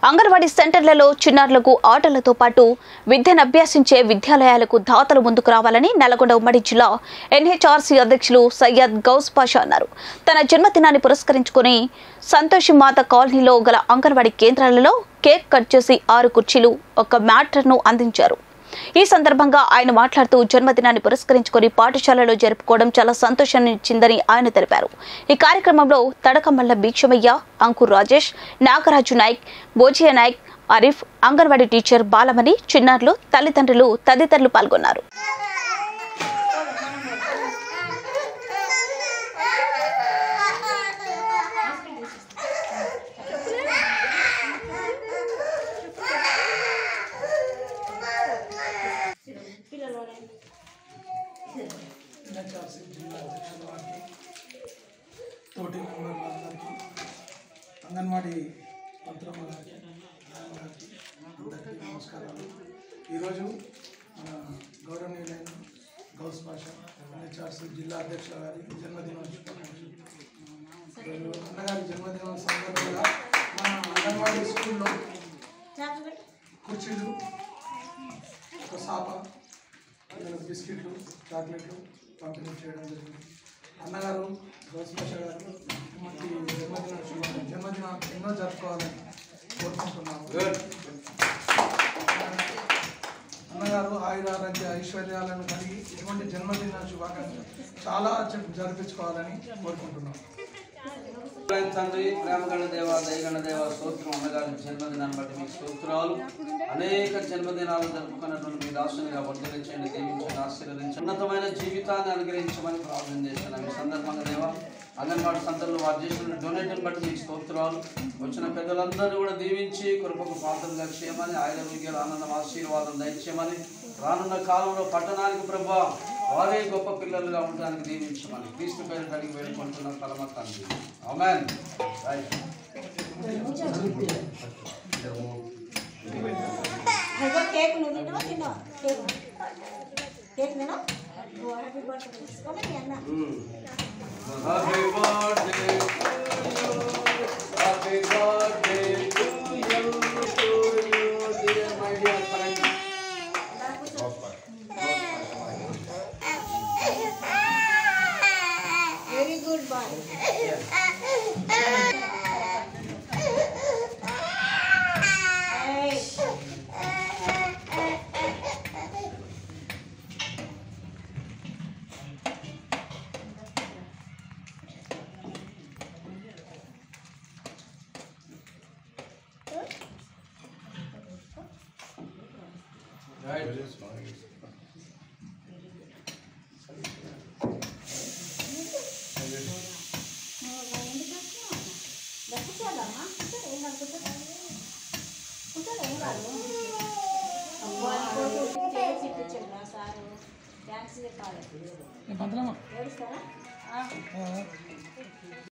అంగన్వాడీ సెంటర్లలో చిన్నారులకు ఆటలతో పాటు విద్యను అభ్యసించే విద్యాలయాలకు దాతలు ముందుకు రావాలని నల్గొండ ఉమ్మడి జిల్లా ఎన్హెచ్ఆర్సీ అధ్యక్షులు సయ్యద్ గౌస్ పాషా అన్నారు తన జన్మదినాన్ని పురస్కరించుకుని సంతోషి మాత కాలనీలో గల అంగన్వాడీ కేంద్రాలలో కేక్ కట్ చేసి ఆరు కుర్చీలు ఒక మ్యాటర్ను అందించారు ఈ సందర్భంగా ఆయన మాట్లాడుతూ జన్మదినాన్ని పురస్కరించుకొని పాఠశాలలో జరుపుకోవడం చాలా సంతోషాన్ని ఇచ్చిందని ఆయన తెలిపారు ఈ కార్యక్రమంలో తడకమల్ల భీక్షమయ్య అంకుర్ రాజేష్ నాగరాజు నాయక్ బోజియా నాయక్ అరిఫ్ అంగన్వాడీ టీచర్ బాలమణి చిన్నారులు తల్లిదండ్రులు తదితరులు పాల్గొన్నారు ఎన్హెచ్ఆర్సీ జిల్లా అధ్యక్షుల వారికి తోటి మెంబర్లందరికీ అంగన్వాడీ మంత్రమ్మ గారికి నాయమ్మ గారికి అందరికీ నమస్కారాలు ఈరోజు మన గౌరవనీయులైన గౌస్ భాష ఎన్హెచ్ఆర్సీ జిల్లా అధ్యక్షుల గారి జన్మదిన శుభాకాంక్షలు ఈరోజు అన్నగారి జన్మదినం సందర్భంగా మన అంగన్వాడీ స్కూల్లో కుర్చీలు ఒక సాప పిల్లలకు బిస్కెట్లు చాక్లెట్లు పంపిణీ చేయడం జరిగింది అన్నగారు గౌస్భాష గారు మంచి జన్మదిన శుభాకాంక్షలు. జన్మదిన ఎన్నో జరుపుకోవాలని కోరుకుంటున్నాము అన్నగారు ఆయుర ఆరోగ్య ఐశ్వర్యాలను కలిగి ఇటువంటి జన్మదిన శుభాకాంక్షలు చాలా జ- జరిపించుకోవాలని కోరుకుంటున్నాము ఆయన తండ్రి ప్రేమగణ దేవ దయగణ దేవ స్తోత్రం అన్నగారి జన్మదినాన్ని బట్టి మీకు స్తోత్రాలు అనేక జన్మదినాలు జరుపుకున్నటువంటి మీ దాసునిగా వర్ధలించండి దీవించండి ఆశీర్వదించండి ఉన్నతమైన జీవితాన్ని అనుగ్రహించమని ప్రార్థన చేస్తున్నాం ఈ సందర్భంగా దేవ అంగన్వాడీ సంతలో వారు చేసిన డొనేషన్ బట్టి మీకు స్తోత్రాలు వచ్చిన పెద్దలందరినీ కూడా దీవించి కృపకు పాత్రగా చేయమని ఆయన విద్యలు ఆనందం ఆశీర్వాదం దయచేయమని రానున్న కాలంలో పట్టణానికి ప్రభా వారే గొప్ప పిల్లలుగా ఉండడానికి దీవించమని క్రీస్తు పేరు అడిగి వేడుకుంటున్న పరమ తండ్రి ఆమెన్ రైట్ ఇదిగో కేక్ నువ్వు తినవా తిన్నావా కేక్ కేక్ తినా హ్యాపీ బర్త్డే తీసుకోవాలి మీ అన్న happy birthday happy birthday to you to you dear my dear friend very good boy right కూర్చోదమ్మా కూర్చోడు ఏం కాదు కూర్చోడు కూర్చోడు ఏం కాదు చేసి కూర్చోడు రా సారు థ్యాంక్స్ చెప్పాలి మంత్రమా ఏడుస్తారా